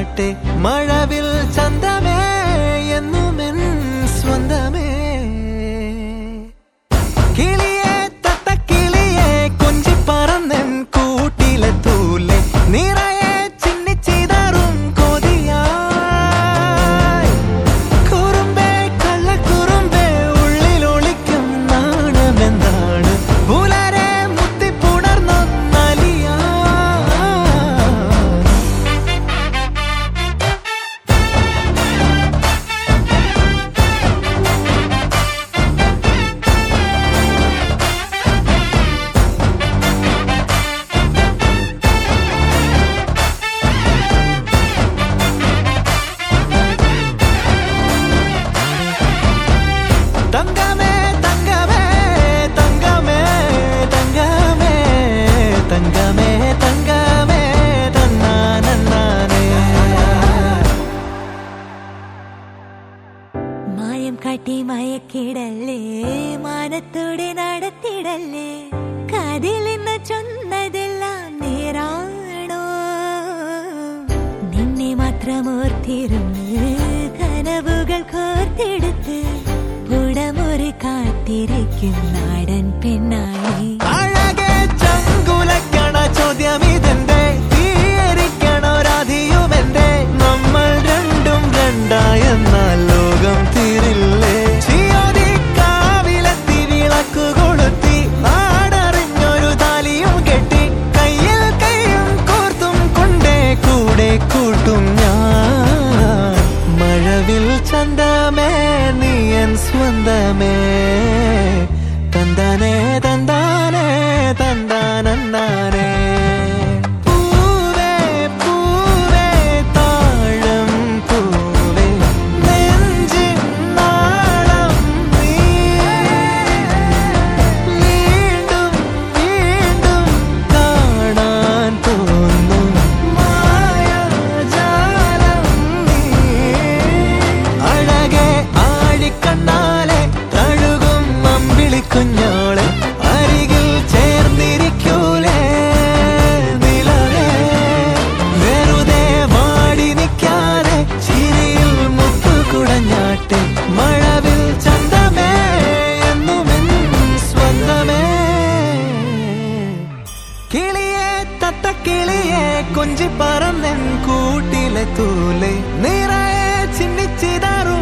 കൊണ്ടാട്ടെ മഴവിൽ ചന്തമേ എന്നുമെൻ സ്വന്തമേ കിളിയെ തത്തക്കിളിയെ കൊഞ്ചി പറന്നൻ കൂട്ടിലെ തൂലെ നിറയെ ചിന്നിച്ചിതറും കൊതിയായി കുറുമ്പേ കള്ളക്കുറുമ്പേ ഉള്ളിലൊളിക്കും നാണമെന്താണ് പുലരെ മുത്തിപ്പുണർന്നൊന്നലിയാ തങ്കമേ തങ്കമേ തങ്കമേ തങ്കമേ തങ്കമേ തങ്കമേ തന്നാനേ മായം കാട്ടി മയക്കിടല്ലേ മാനത്തോടെ നടത്തിടല്ലേ കതിലെന്ന് ചൊന്നതെല്ലാം നേരാണോ നിന്നെ മാത്രം ഓർത്തിരുന്ന് കനവുകൾ കോർത്തെടുത്ത് പുടമുറി കാത്തിരിക്കും നാടൻ പെണ്ണായി അഴകെ ചങ്കുലക്കണ ചോദ്യം ഇതെന്റെ തീയരിക്കണ രാധിയുമെന്റെ നമ്മൾ രണ്ടും രണ്ടായെന്നാൽ ലോകം തീരില്ലേ ചിയോതി കാവിലെത്തി വിളക്കു കൊളുത്തി നാടറിഞ്ഞൊരു താലിയും കെട്ടി കയ്യിൽ കൈയും കോർത്തും കൊണ്ടേ കൂടെ കൂട്ടും ഞാൻ മഴവിൽ ചന്തമേ നീയൻ സ്വന്തമേ തന്താനേ തന്താനേ തന്താനന്താനേ പൂവേ പൂവേ താഴം പൂവേ നെഞ്ചിൻ നാളം നീ വീണ്ടും വീണ്ടും കാണാൻ തോന്നും മായാജാലം നീ അഴകെ ആഴിക്കണ്ണാലെ തഴുകും അമ്പിളി കുഞ്ഞോളെ അരികിൽ ചേർന്നിരിക്കൂലേ നിലവേ വെറുതെ വാടി നിൽക്കാതെ ചിരിയിൽ മുത്തു കുടഞ്ഞാട്ടെ മഴവിൽ ചന്തമേ എന്നുമെൻ സ്വന്തമേ കിളിയെ തത്തക്കിളിയെ കൊഞ്ചി പറന്നൻ കൂട്ടിലെ തൂലെ നിറയെ ചിന്നിച്ചിതാറും